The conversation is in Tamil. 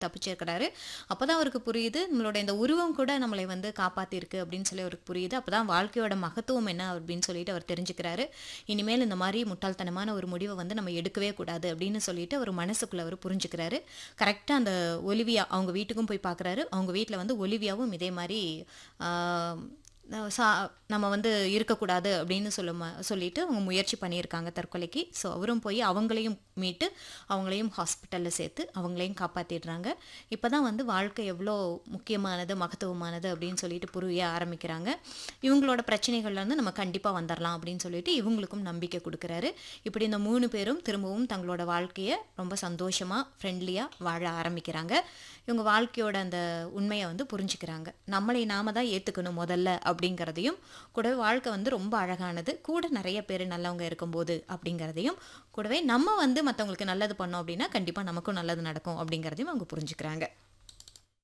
தப்பிச்சிருக்கிறாரு அப்போ தான் அவருக்கு புரியுது நம்மளோட இந்த உருவம் கூட நம்மளை வந்து காப்பாற்றிருக்கு அப்படின்னு சொல்லி அவருக்கு புரியுது அப்போ தான் வாழ்க்கையோட மகத்துவம் என்ன அப்படின்னு சொல்லிட்டு அவர் தெரிஞ்சுக்கிறாரு இனிமேல் இந்த மாதிரி முட்டாள்தனமான ஒரு முடிவை வந்து நம்ம எடுக்கவே கூடாது அப்படின்னு சொல்லிட்டு அவர் மனசுக்குள்ள அவர் புரிஞ்சுக்கிறாரு கரெக்டாக அந்த ஒலிவியா அவங்க வீட்டுக்கும் போய் பார்க்குறாரு அவங்க வீட்டில் வந்து ஒலிவியாவும் இதே மாதிரி ஆஹ், சா நம்ம வந்து இருக்கக்கூடாது அப்படின்னு சொல்ல சொல்லிட்டு அவங்க முயற்சி பண்ணியிருக்காங்க தற்கொலைக்கு ஸோ அவரும் போய் அவங்களையும் மீட்டு அவங்களையும் ஹாஸ்பிட்டலில் சேர்த்து அவங்களையும் காப்பாற்றிடுறாங்க இப்போ தான் வந்து வாழ்க்கை எவ்வளோ முக்கியமானது மகத்துவமானது அப்படின்னு சொல்லிட்டு புரிய ஆரம்பிக்கிறாங்க இவங்களோட பிரச்சனைகள்லேருந்து நம்ம கண்டிப்பாக வந்துடலாம் அப்படின்னு சொல்லிட்டு இவங்களுக்கும் நம்பிக்கை கொடுக்குறாரு இப்படி இந்த மூணு பேரும் திரும்பவும் தங்களோட வாழ்க்கையை ரொம்ப சந்தோஷமாக ஃப்ரெண்ட்லியாக வாழ ஆரம்பிக்கிறாங்க இவங்க வாழ்க்கையோட அந்த உண்மையை வந்து புரிஞ்சுக்கிறாங்க நம்மளை நாம தான் ஏற்றுக்கணும் முதல்ல அப்படிங்கிறதையும் கூடவே வாழ்க்கை வந்து ரொம்ப அழகானது கூட நிறைய பேர் நல்லவங்க இருக்கும்போது அப்படிங்கிறதையும் கூடவே நம்ம வந்து மற்றவங்களுக்கு நல்லது பண்ணோம் அப்படின்னா கண்டிப்பாக நமக்கும் நல்லது நடக்கும் அப்படிங்கிறதையும் அவங்க புரிஞ்சுக்கிறாங்க